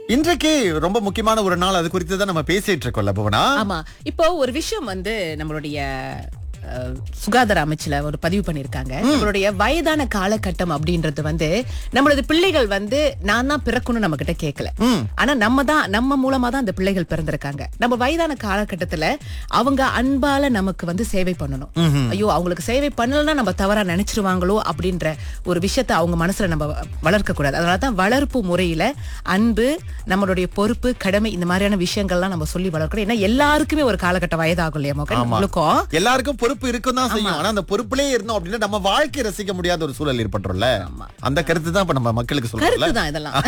இன்றைக்கு ரொம்ப முக்கியமான ஒரு நாள் அது குறித்து தான் நம்ம பேசிட்டு இருக்கோம்ல புவனா ஆமா இப்போ ஒரு விஷயம் வந்து நம்மளுடைய அஹ், சுகாதார அமைச்சுல ஒரு பதிவு பண்ணிருக்காங்க நம்மளுடைய வயதான காலகட்டம் அப்படின்றது வந்து நம்மளது பிள்ளைகள் வந்து நான் தான் பிறக்கணும்னு நம்ம கிட்ட கேட்கல ஆனா நம்ம தான் நம்ம மூலமா தான் அந்த பிள்ளைகள் பிறந்திருக்காங்க நம்ம வயதான காலகட்டத்துல அவங்க அன்பால நமக்கு வந்து சேவை பண்ணணும் ஐயோ அவங்களுக்கு சேவை பண்ணலன்னா நம்ம தவறா நினைச்சிருவாங்களோ அப்படின்ற ஒரு விஷயத்தை அவங்க மனசுல நம்ம வளர்க்க கூடாது அதனால தான் வளர்ப்பு முறையில அன்பு நம்மளுடைய பொறுப்பு கடமை இந்த மாதிரியான விஷயங்கள்லாம் நம்ம சொல்லி வளர்க்கணும் ஏன்னா எல்லாருக்குமே ஒரு காலகட்ட வயதாகும் இல்லையா மகன் உங்களுக்கும் எல்லாருக்கும் பொறுப்பு இருக்கும் தான் செய்யும் ஆனா அந்த பொறுப்புலயே இருந்தோம் அப்படின்னா நம்ம வாழ்க்கை ரசிக்க முடியாத ஒரு சூழல் ஏற்பட்டுரும்ல அந்த கருத்து தான் இப்ப நம்ம மக்களுக்கு சொல்றோம்ல கருத்து தான் இதெல்லாம்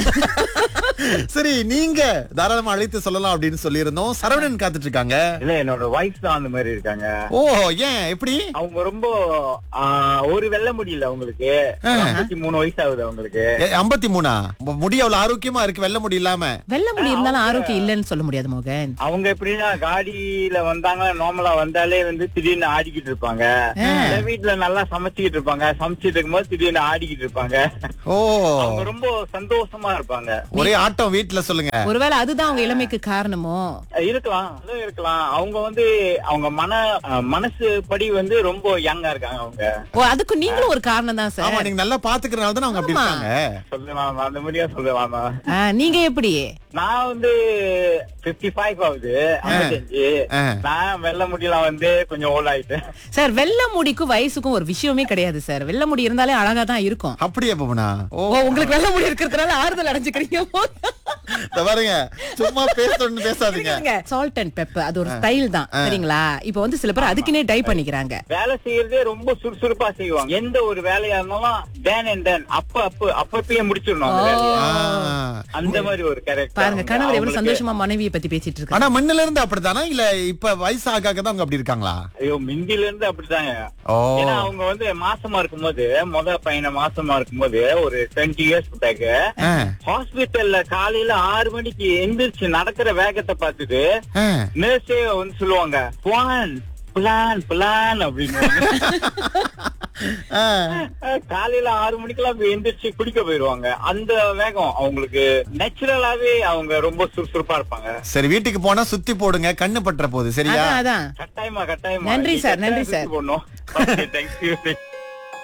சரி நீங்க தாராளமா அழைத்து சொல்லலாம் அப்படின்னு சொல்லியிருந்தோம் சரவணன் காத்துட்டு இருக்காங்க இல்ல என்னோட வைஃப் தான் அந்த மாதிரி இருக்காங்க ஓ ஏன் எப்படி அவங்க ரொம்ப ஆ, ஒரு வெள்ள முடியல அவங்களுக்கு ஐம்பத்தி மூணு வயசு ஆகுது அவங்களுக்கு ஐம்பத்தி மூணா முடி அவ்வளவு ஆரோக்கியமா இருக்கு வெள்ள முடி இல்லாம வெள்ள முடி இருந்தாலும் ஆரோக்கியம் இல்லைன்னு சொல்ல முடியாது மோகன் அவங்க எப்படின்னா காடியில வந்தாங்க நார்மலா வந்தாலே வந்து திடீர்னு ஆடிக்கிட்டு இருப்பாங்க இல்ல வீட்டுல நல்லா சமைச்சுக்கிட்டு இருப்பாங்க சமைச்சிட்டு இருக்கும்போது திடீர்னு ஆடிக்கிட்டு இருப்பாங்க ஓ அவங்க ரொம்ப சந்தோஷமா இருப்பாங்க ஒரே ஆட்டம் வீட்டுல சொல்லுங்க ஒருவேளை அதுதான் அவங்க இளமைக்கு காரணமோ இருக்கலாம் அதுவும் இருக்கலாம் அவங்க வந்து அவங்க மன ஆ, மனசு படி வந்து ரொம்ப யங்கா இருக்காங்க அவங்க ஓ அதுக்கு நீங்களும் ஒரு காரணம் தான் ஆமா சார் நீங்க நல்லா பாத்துக்கிறனால தான் அவங்க அப்படி ஆமா. இருக்காங்க சொல்லலாம் அந்த மாதிரியா சொல்லலாமா ஆ, நீங்க எப்படி நான் வந்து 55 ஃபைவ் ஆகுது ஐம்பத்தஞ்சு ஆ. நான் வெள்ள முடியலாம் வந்து கொஞ்சம் ஓல்ட் ஆயிட்டேன் சார் வெள்ள முடிக்கும் வயசுக்கும் ஒரு விஷயமே கிடையாது சார் வெள்ள முடி இருந்தாலே அழகா தான் இருக்கும் அப்படியே புவனா ஓ ஓ உங்களுக்கு வெள்ள முடி இருக்கிறதுனால ஆறுதல் அடைஞ்சுக்கிறீங்க இத பாருங்க சும்மா பேசணும்னு பேசாதீங்க சால்ட் அண்ட் பெப்பர் அது ஒரு ஸ்டைல் தான் சரிங்களா இப்போ வந்து சில பேர் அதுக்குன்னே டை பண்ணிக்கிறாங்க வேலை செய்யறதே ரொம்ப சுறுசுறுப்பா செய்வாங்க எந்த ஒரு வேலையா இருந்தாலும் டேன் அண்ட் டேன் அப்ப அப்ப அப்பப்பயே முடிச்சிடணும் அந்த வேலையை. ஆ. அந்த மாதிரி ஒரு கேரக்டர் பாருங்க கணவர் எவ்வளவு சந்தோஷமா மனைவியை பத்தி பேசிட்டு இருக்காங்க ஆனா முன்னில இருந்து அப்படித்தானா இல்ல இப்ப வயசு ஆக ஆக தான் அவங்க அப்படி இருக்காங்களா ஐயோ மிந்தில இருந்து அப்படித்தாங்க ஓ ஏன்னா அவங்க வந்து மாசமா இருக்கும்போது முத பையனை மாசமா இருக்கும்போது ஒரு டுவெண்ட்டி இயர்ஸ் பேக் ஆ, ஹாஸ்பிட்டல்ல காலையில ஆறு மணிக்கு எந்திரிச்சு நடக்கிற வேகத்தை பார்த்துட்டு ஆ. நர்ஸே வந்து சொல்லுவாங்க பிளான் பிளான் பிளான் அப்படின்னு ஆ. காலையில ஆறு மணிக்கெல்லாம் போய் எந்திரிச்சு குடிக்க போயிருவாங்க அந்த வேகம் அவங்களுக்கு நேச்சுரலாவே அவங்க ரொம்ப சுறுசுறுப்பா இருப்பாங்க சரி வீட்டுக்கு போனா சுத்தி போடுங்க கண்ணு பற்ற போகுது சரியா அதான் அதான் கட்டாயமா கட்டாயமா நன்றி சார், நன்றி சார். போடணும் தேங்க்யூ